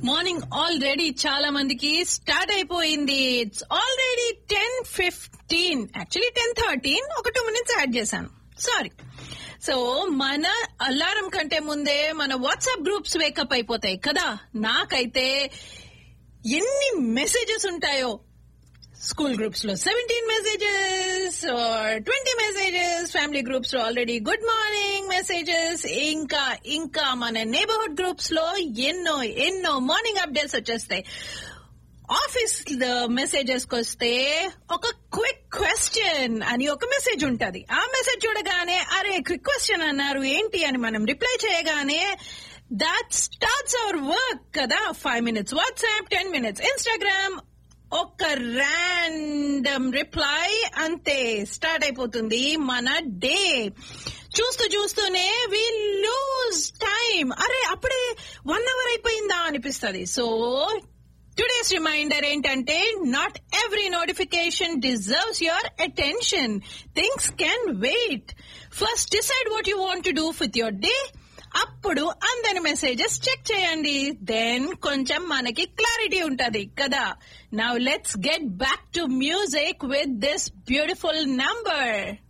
morning already చాలా మందికి start అయిపోయింది it's already ten fifteen actually ten thirteen ఒక టూ మినిట్స్ యాడ్ చేశాను సారీ సో మన అలారం కంటే ముందే మన వాట్సాప్ గ్రూప్స్ వేకప్ అయిపోతాయి కదా నాకైతే ఎన్ని మెసేజెస్ ఉంటాయో స్కూల్ గ్రూప్స్ లో seventeen messages twenty messages family groups లో ఆల్రెడీ గుడ్ మార్నింగ్ మెసేజెస్ ఇంకా ఇంకా మన నేబర్హుడ్ గ్రూప్స్ లో ఎన్నో ఎన్నో మార్నింగ్ అప్డేట్స్ వచ్చేస్తాయి ఆఫీస్ మెసేజెస్ కి వస్తే ఒక క్విక్ క్వశ్చన్ అని ఒక మెసేజ్ ఉంటది ఆ మెసేజ్ చూడగానే అరే క్విక్ క్వశ్చన్ అన్నారు ఏంటి అని మనం రిప్లై చేయగానే దాట్ స్టార్ట్స్ అవర్ వర్క్ కదా five minutes WhatsApp ten minutes Instagram ఒక ర్యాండమ్ రిప్లై అంతే స్టార్ట్ అయిపోతుంది మన డే చూస్తూ చూస్తూనే వి లూజ్ టైం అరే అప్పుడే వన్ అవర్ అయిపోయిందా అనిపిస్తుంది సో టుడేస్ రిమైండర్ ఏంటంటే not every notification deserves your attention things can wait first decide what you want to do with your day అప్పుడు అందరి మెసేజెస్ చెక్ చేయండి దెన్ కొంచెం మనకి క్లారిటీ ఉంటది కదా now let's get back to music with this beautiful number